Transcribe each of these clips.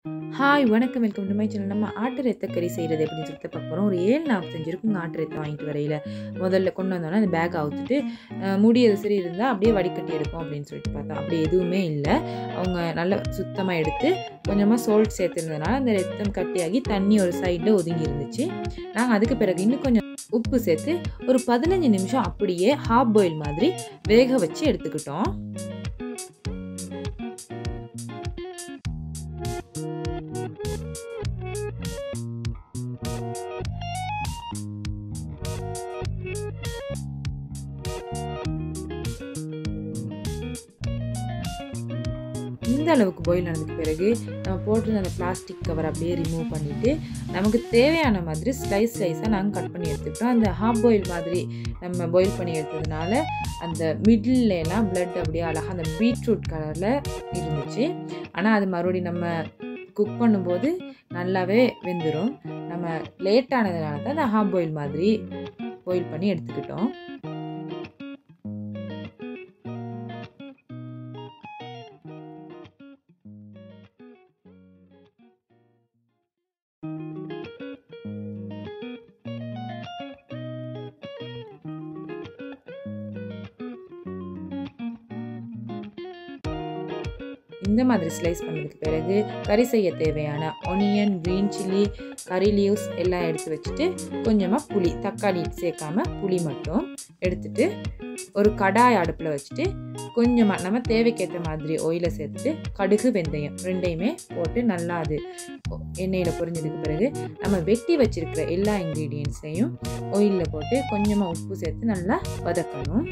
hi வணக்கம் welcome to my channel நம்ம ஆட்டு ரத்த கறி செய்கிறது அப்படின்னு சொல்லிட்டு பார்க்க போகிறோம் ஒரு ஏழு நாற்பத்தஞ்சு இருக்குங்க ஆட்டு ரத்தம் வாங்கிட்டு வரையில் முதல்ல கொண்டு வந்தோன்னா அந்த பேக் அவுத்துட்டு அஹ், முடி அது சரி இருந்தால் அப்படியே வடிகட்டி எடுப்போம் அப்படின்னு சொல்லிட்டு பார்த்தோம் அப்படி எதுவுமே இல்லை அவங்க நல்லா சுத்தமாக எடுத்து கொஞ்சமாக சோல்ட் சேர்த்துருந்ததுனால அந்த ரத்தம் கட்டியாகி தண்ணி ஒரு சைடில் ஒதுங்கி இருந்துச்சு நாங்கள் அதுக்கு பிறகு இன்னும் கொஞ்சம் உப்பு சேர்த்து ஒரு பதினஞ்சு நிமிஷம் அப்படியே ஹாஃப் பாயில் மாதிரி வேக வச்சு எடுத்துக்கிட்டோம் இந்த அளவுக்கு பாயில் ஆனதுக்கு பிறகு நம்ம போட்டிருந்த அந்த பிளாஸ்டிக் கவர் அப்படியே ரிமூவ் பண்ணிவிட்டு நமக்கு தேவையான மாதிரி ஸ்லைஸ் ஸ்லைஸாக நாங்கள் கட் பண்ணி எடுத்துக்கிட்டோம் அந்த ஹாஃப் பாயில் மாதிரி நம்ம பாயில் பண்ணி எடுத்ததுனால அந்த மிடில் எல்லாம் பிளட் அப்படியே அழகாக அந்த பீட்ரூட் கலரில் இருந்துச்சு ஆனால் அது மறுபடியும் நம்ம குக் பண்ணும்போது நல்லாவே வெந்துடும் நம்ம லேட் ஆனதுனால தான் அந்த ஹாஃப் பாயில் மாதிரி பாயில் பண்ணி எடுத்துக்கிட்டோம் இந்த மாதிரி ஸ்லைஸ் பண்ணதுக்கு பிறகு கறி செய்ய தேவையான onion green chilli curry leaves எல்லாம் எடுத்து வச்சுட்டு கொஞ்சமாக புளி தக்காளி சேர்க்காம புளி மட்டும் எடுத்துட்டு ஒரு கடாய் அடுப்பில் வச்சுட்டு கொஞ்சமாக நம்ம தேவைக்கேற்ற மாதிரி ஆயிலை சேர்த்துட்டு கடுகு வெந்தயம் ரெண்டையுமே போட்டு நல்லா அது எண்ணெயில் பொரிஞ்சதுக்கு பிறகு நம்ம வெட்டி வச்சிருக்கிற எல்லா இன்க்ரீடியன்ஸையும் ஆயிலில் போட்டு கொஞ்சமாக உப்பு சேர்த்து நல்லா வதக்கணும்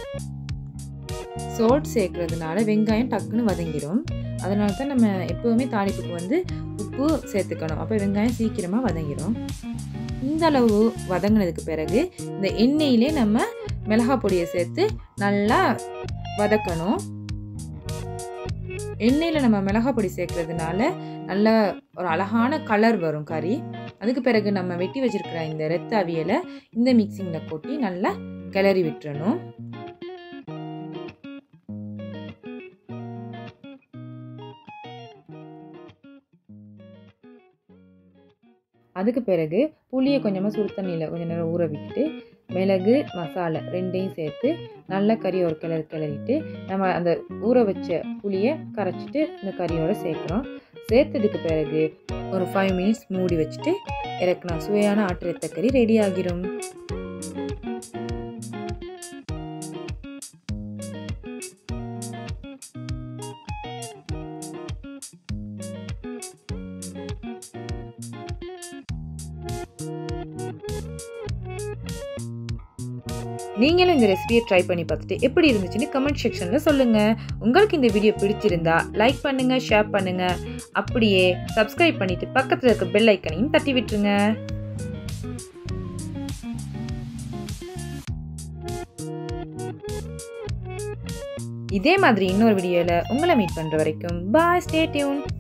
சோல்ட் சேர்க்கறதுனால வெங்காயம் டக்குன்னு வதங்கிடும் அதனால தான் நம்ம எப்போவுமே தாளிப்புக்கு வந்து உப்பு சேர்த்துக்கணும் அப்போ வெங்காயம் சீக்கிரமாக வதங்கிடும் இந்த அளவு வதங்கினதுக்கு பிறகு இந்த எண்ணெயிலே நம்ம மிளகாய் பொடியை சேர்த்து நல்லா வதக்கணும் எண்ணெயில் நம்ம மிளகாய் பொடி சேர்க்கறதுனால நல்ல ஒரு அழகான கலர் வரும் கறி அதுக்கு பிறகு நம்ம வெட்டி வச்சிருக்கிற இந்த ரத்த அவியலை இந்த மிக்சிங்கில் கொட்டி நல்லா கிளறி விட்டுறணும் அதுக்கு பிறகு புளியை கொஞ்சமாக சுடு தண்ணியில் கொஞ்ச நேரம் ஊற விட்டுட்டு மிளகு மசாலா ரெண்டையும் சேர்த்து நல்ல கறி ஒரு கிளறு கிளறிட்டு நம்ம அந்த ஊற வச்ச புளியை கரைச்சிட்டு இந்த கறியோட சேர்க்குறோம் சேர்த்ததுக்கு பிறகு ஒரு ஃபைவ் மினிட்ஸ் மூடி வச்சுட்டு இறக்கணும் சுவையான ஆட்டு ரத்த கறி ரெடி ஆகிரும் நீங்களும் இந்த ரெசிபியை ட்ரை பண்ணி பார்த்துட்டு எப்படி இருந்துச்சுன்னு கமெண்ட் செக்ஷனில் சொல்லுங்கள் உங்களுக்கு இந்த வீடியோ பிடிச்சிருந்தா லைக் பண்ணுங்கள் ஷேர் பண்ணுங்கள் அப்படியே சப்ஸ்கிரைப் பண்ணிவிட்டு பக்கத்தில் இருக்க பெல் ஐக்கனையும் தட்டி விட்டுருங்க இதே மாதிரி இன்னொரு வீடியோவில் உங்களை மீட் பண்ணுற வரைக்கும் பாய் ஸ்டே டியூன்